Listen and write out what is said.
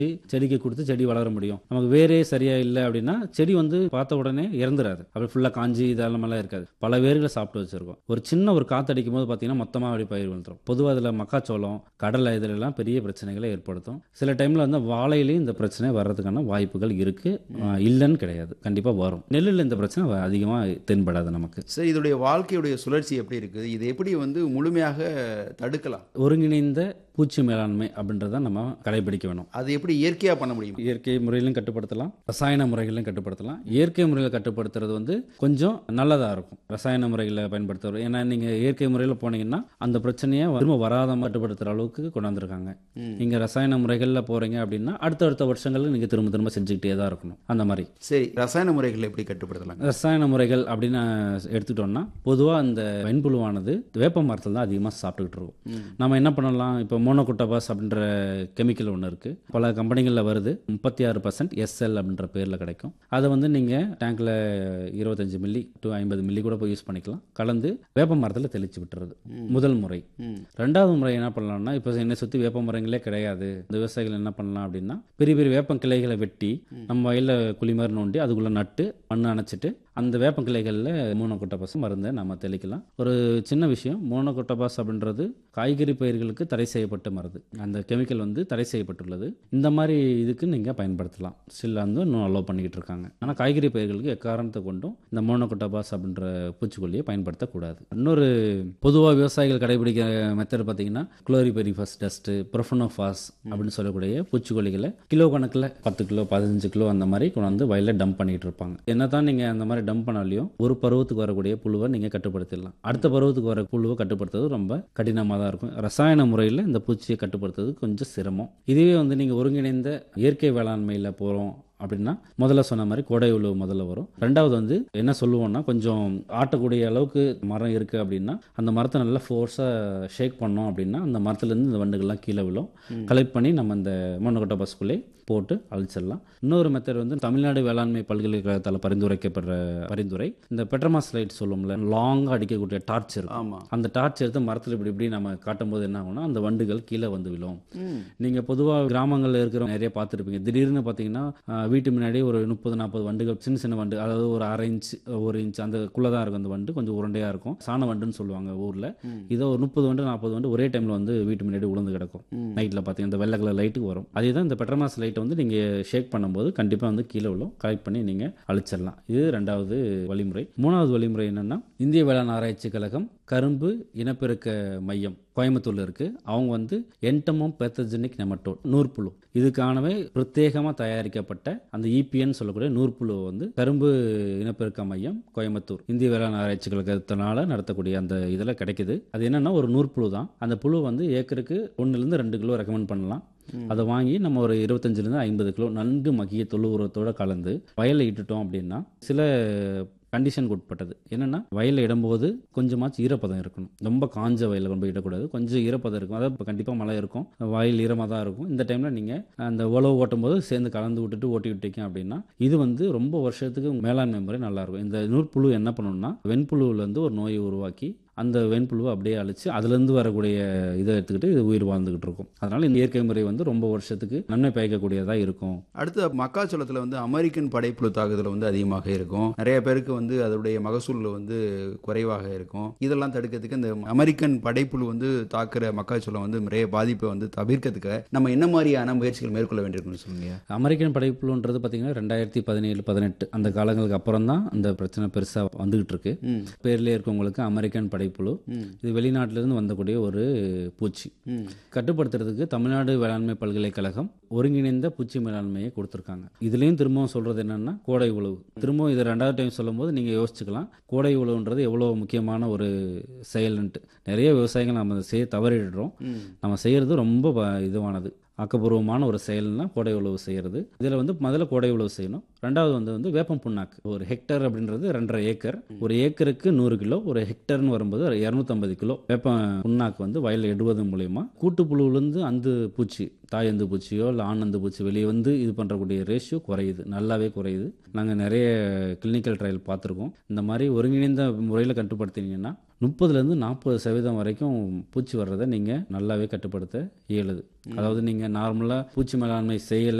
செடிக்கு கொடுத்து செடி வளர முடியும் நமக்கு வேரே சரியா இல்லை அப்படின்னா செடி வந்து பார்த்த உடனே இறந்துராது அப்படி ஃபுல்லாக காஞ்சி இதெல்லாம் இருக்காது பல வேர்களை சாப்பிட்டு வச்சிருக்கோம் ஒரு சின்ன ஒரு காத்தடிக்கும் போது பார்த்தீங்கன்னா மொத்தமாக அப்படி பயிர் விழுந்துரும் பொதுவாக அதில் மக்காச்சோளம் கடலை இதிலெல்லாம் பெரிய பிரச்சனைகளை ஏற்படுத்தும் சில டைமில் வந்து வாழையிலையும் இந்த பிரச்சனை வர்றதுக்கான வாய்ப்புகள் இருக்கு ஆஹ் இல்லைன்னு கிடையாது கண்டிப்பாக வரும் நெல்லில் இந்த பிரச்சனை அதிகமாக தென்படாது நமக்கு சரி இதோடைய வாழ்க்கையுடைய சுழற்சி எப்படி இருக்குது இது எப்படி வந்து முழுமையாக தடுக்கலாம் ஒருங்கிணைந்த பூச்சி மேலாண்மை அப்படின்றத நம்ம கடைபிடிக்க வேணும் அது எப்படி இயற்கையாக பண்ண முடியும் இயற்கை முறையிலும் கட்டுப்படுத்தலாம் ரசாயன முறைகளிலும் கட்டுப்படுத்தலாம் இயற்கை முறையில் கட்டுப்படுத்துறது வந்து கொஞ்சம் நல்லதாக இருக்கும் ரசாயன முறைகளை பயன்படுத்துறது ஏன்னா நீங்கள் இயற்கை முறையில் போனீங்கன்னா அந்த பிரச்சனையை திரும்ப வராத மாதிரி கட்டுப்படுத்துகிற அளவுக்கு கொண்டாந்துருக்காங்க நீங்கள் ரசாயன முறைகளில் போகிறீங்க அப்படின்னா அடுத்தடுத்த வருஷங்களில் நீங்கள் திரும்ப திரும்ப செஞ்சுக்கிட்டே தான் இருக்கணும் அந்த மாதிரி சரி ரசாயன முறைகளை எப்படி கட்டுப்படுத்தலாம் ரசாயன முறைகள் அப்படின்னு எடுத்துக்கிட்டோம்னா பொதுவாக அந்த வெண்புழுவானது வேப்ப மரத்தில் தான் அதிகமாக சாப்பிட்டுக்கிட்டு இருக்கும் நம்ம என்ன பண்ணலாம் இப்போ மோனோகுட்டபாஸ் அப்படின்ற கெமிக்கல் ஒன்று இருக்குது பல கம்பெனிகளில் வருது முப்பத்தி ஆறு பர்சன்ட் எஸ்எல் அப்படின்ற பேரில் கிடைக்கும் அதை வந்து நீங்கள் டேங்க்கில் இருபத்தஞ்சு மில்லி டு ஐம்பது மில்லி கூட போய் யூஸ் பண்ணிக்கலாம் கலந்து வேப்ப மரத்தில் தெளிச்சு விட்டுறது முதல் முறை ரெண்டாவது முறை என்ன பண்ணலாம்னா இப்போ என்னை சுற்றி வேப்ப மரங்களே கிடையாது இந்த விவசாயிகள் என்ன பண்ணலாம் அப்படின்னா பெரிய பெரிய வேப்பம் கிளைகளை வெட்டி நம்ம வயலில் குழி மாதிரி நோண்டி அதுக்குள்ளே நட்டு மண் அணைச்சிட்டு அந்த வேப்பங்கிளைகளில் மோனோகொட்டபாஸ் மருந்தை நம்ம தெளிக்கலாம் ஒரு சின்ன விஷயம் மோனோகொட்டபாஸ் அப்படின்றது காய்கறி பயிர்களுக்கு தடை செய்யப்பட்ட மருந்து அந்த கெமிக்கல் வந்து தடை செய்யப்பட்டுள்ளது இந்த மாதிரி இதுக்கு நீங்கள் பயன்படுத்தலாம் ஸ்டில் வந்து இன்னும் அலோவ் பண்ணிக்கிட்டு இருக்காங்க ஆனால் காய்கறி பயிர்களுக்கு எக்காரணத்தை கொண்டும் இந்த மோனோகொட்டபாஸ் அப்படின்ற பூச்சிக்கொல்லியை பயன்படுத்தக்கூடாது இன்னொரு பொதுவாக விவசாயிகள் கடைபிடிக்கிற மெத்தட் பார்த்தீங்கன்னா குளோரிபெரிஃபஸ் டஸ்ட்டு ப்ரொஃபனோஃபாஸ் அப்படின்னு சொல்லக்கூடிய பூச்சிக்கொல்லிகளை கிலோ கணக்கில் பத்து கிலோ பதினஞ்சு கிலோ அந்த மாதிரி கொண்டாந்து வயலில் டம்ப் பண்ணிட்டு இருப்பாங்க என்னதான் நீங்கள் அந்த மாதிரி டம்ப் பண்ணாலையும் ஒரு பருவத்துக்கு வரக்கூடிய புழுவை நீங்கள் கட்டுப்படுத்திடலாம் அடுத்த பருவத்துக்கு வர புழுவை கட்டுப்படுத்துறது ரொம்ப கடினமாக தான் இருக்கும் ரசாயன முறையில் இந்த பூச்சியை கட்டுப்படுத்துறது கொஞ்சம் சிரமம் இதுவே வந்து நீங்கள் ஒருங்கிணைந்த இயற்கை வேளாண்மையில் போகிறோம் அப்படின்னா முதல்ல சொன்ன மாதிரி கோடை உழவு முதல்ல வரும் ரெண்டாவது வந்து என்ன சொல்லுவோம்னா கொஞ்சம் ஆட்டக்கூடிய அளவுக்கு மரம் இருக்குது அப்படின்னா அந்த மரத்தை நல்லா ஃபோர்ஸாக ஷேக் பண்ணோம் அப்படின்னா அந்த மரத்துலேருந்து இந்த வண்டுகள்லாம் கீழே விழும் கலெக்ட் பண்ணி நம்ம இந்த மொன்னக்கொட்டை பஸ்குள்ளே போட்டு அழிச்சிடலாம் இன்னொரு மெத்தட் வந்து தமிழ்நாடு வேளாண்மை பல்கலைக்கழகத்தால் பரிந்துரைக்கப்படுற பரிந்துரை இந்த பெட்ரமாஸ் லைட் சொல்லுவோம்ல லாங்காக அடிக்கக்கூடிய டார்ச் இருக்கும் ஆமாம் அந்த டார்ச் எடுத்து மரத்தில் இப்படி இப்படி நம்ம காட்டும்போது என்ன ஆகும்னா அந்த வண்டுகள் கீழே வந்து விழும் நீங்கள் பொதுவாக கிராமங்களில் இருக்கிற நிறைய பார்த்துருப்பீங்க திடீர்னு பார்த்தீங்கன்னா ஆஹ், வீட்டு முன்னாடி ஒரு முப்பது நாற்பது வண்டுகள் சின்ன சின்ன வண்டு அதாவது ஒரு அரை இன்ச் ஒரு இன்ச் அந்த தான் இருக்கும் அந்த வண்டு கொஞ்சம் உருண்டையாக இருக்கும் சாண வண்டுன்னு சொல்லுவாங்க ஊரில் இதோ ஒரு முப்பது வண்டு நாற்பது வண்டு ஒரே டைமில் வந்து வீட்டு முன்னாடி உளுந்து கிடக்கும் நைட்டில் பார்த்தீங்கன்னா இந்த வெள்ளை கலர் லைட்டுக்கு வரும் அதே தான் இந்த பெட்ரமாஸ் லைட்டை வந்து நீங்கள் ஷேக் பண்ணும்போது கண்டிப்பாக வந்து கீழே விழும் கலெக்ட் பண்ணி நீங்கள் அழிச்சிடலாம் இது ரெண்டாவது வழிமுறை மூணாவது வழிமுறை என்னன்னா இந்திய வேளாண் ஆராய்ச்சி கழகம் கரும்பு இனப்பெருக்க மையம் கோயம்புத்தூர்ல இருக்கு அவங்க வந்து என்டமோம் பெத்தஜெனிக் நெமட்டோட் நூற்புழு இதுக்கானவே பிரத்யேகமாக தயாரிக்கப்பட்ட அந்த இபிஎன் சொல்லக்கூடிய நூற்புழு வந்து கரும்பு இனப்பெருக்க மையம் கோயம்புத்தூர் இந்திய வேளாண் ஆராய்ச்சி கழகத்தினால நடத்தக்கூடிய அந்த இதில் கிடைக்குது அது என்னன்னா ஒரு நூற்புழு தான் அந்த புழு வந்து ஏக்கருக்கு ஒன்றுலேருந்து ரெண்டு கிலோ ரெக்கமெண்ட் பண்ணலாம் அதை வாங்கி நம்ம ஒரு இருபத்தஞ்சிலேருந்து ஐம்பது கிலோ நன்கு மக்கிய தொழு உரத்தோட கலந்து வயலில் இட்டுட்டோம் அப்படின்னா சில கண்டிஷனுக்கு உட்பட்டது என்னன்னா வயலில் இடும்போது கொஞ்சமாச்சும் ஈரப்பதம் இருக்கணும் ரொம்ப காஞ்ச வயலில் கொண்டு போய் இடக்கூடாது கொஞ்சம் ஈரப்பதம் இருக்கும் அதாவது இப்போ கண்டிப்பாக மழை இருக்கும் வயல் ஈரமாக தான் இருக்கும் இந்த டைமில் நீங்கள் அந்த உழவு ஓட்டும் போது சேர்ந்து கலந்து விட்டுட்டு ஓட்டி விட்டீங்க அப்படின்னா இது வந்து ரொம்ப வருஷத்துக்கு மேலாண்மை முறை நல்லா இருக்கும் இந்த நூற்புழு என்ன பண்ணணும்னா வெண்புழுவிலேருந்து ஒரு நோயை உருவாக்கி அந்த வெண்புழுவை அப்படியே அழிச்சு அதுலேருந்து வரக்கூடிய இதை எடுத்துக்கிட்டு இது உயிர் வாழ்ந்துகிட்டு இருக்கும் அதனால இந்த இயற்கை முறை வந்து ரொம்ப வருஷத்துக்கு நன்மை பயக்கக்கூடியதாக இருக்கும் அடுத்து மக்காச்சோளத்தில் வந்து அமெரிக்கன் படைப்புழு தாக்குதல் வந்து அதிகமாக இருக்கும் நிறைய பேருக்கு வந்து அதோடைய மகசூல் வந்து குறைவாக இருக்கும் இதெல்லாம் தடுக்கிறதுக்கு இந்த அமெரிக்கன் படைப்புழு வந்து தாக்குற மக்காச்சோளம் வந்து நிறைய பாதிப்பை வந்து தவிர்க்கிறதுக்கு நம்ம என்ன மாதிரியான முயற்சிகள் மேற்கொள்ள வேண்டியிருக்குன்னு சொல்லுங்க அமெரிக்கன் படைப்புழுன்றது பார்த்தீங்கன்னா ரெண்டாயிரத்தி பதினேழு பதினெட்டு அந்த காலங்களுக்கு அப்புறம் தான் அந்த பிரச்சனை பெருசாக வந்துகிட்டு இருக்கு ம் பேர்லேயே இருக்கவங்களுக்கு அமெரிக்கன் படைப்புழு ம் இது வெளிநாட்டிலிருந்து வந்தக்கூடிய ஒரு பூச்சி ம் கட்டுப்படுத்துறதுக்கு தமிழ்நாடு வேளாண்மை பல்கலைக்கழகம் ஒருங்கிணைந்த பூச்சி மேலாண்மையை கொடுத்துருக்காங்க இதுலேயும் திரும்பவும் சொல்றது என்னன்னா கோடை உழவு திரும்பவும் இதை ரெண்டாவது டைம் சொல்லும்போது நீங்கள் யோசிச்சுக்கலாம் கோடை உழவுன்றது எவ்வளோ முக்கியமான ஒரு செயல்ன்ட்டு நிறைய விவசாயிகள் நம்ம அதை செய்ய தவறிடுறோம் ம் நம்ம செய்கிறது ரொம்ப ப- இதுவானது ஆக்கப்பூர்வமான ஒரு செயல்னா கோடை உழவு செய்கிறது இதில் வந்து முதல்ல கோடை உழவு செய்யணும் ரெண்டாவது வந்து வந்து வேப்பம் புண்ணாக்கு ஒரு ஹெக்டர் அப்படின்றது ரெண்டரை ஏக்கர் ஒரு ஏக்கருக்கு நூறு கிலோ ஒரு ஹெக்டர்னு வரும்போது இரநூத்தம்பது கிலோ வேப்பம் புண்ணாக்கு வந்து வயலில் இடுவது மூலயமா கூட்டுப்புழுவிலேருந்து அந்து பூச்சி தாய் அந்து பூச்சியோ இல்லை ஆண் அந்து பூச்சி வெளியே வந்து இது பண்ணுறக்கூடிய ரேஷியோ குறையுது நல்லாவே குறையுது நாங்கள் நிறைய கிளினிக்கல் ட்ரையல் பார்த்துருக்கோம் இந்த மாதிரி ஒருங்கிணைந்த முறையில் கட்டுப்படுத்தினீங்கன்னா முப்பதுலேருந்து நாற்பது சதவீதம் வரைக்கும் பூச்சி வர்றதை நீங்கள் நல்லாவே கட்டுப்படுத்த இயலுது அதாவது நீங்கள் நார்மலாக பூச்சி மேலாண்மை செய்யலை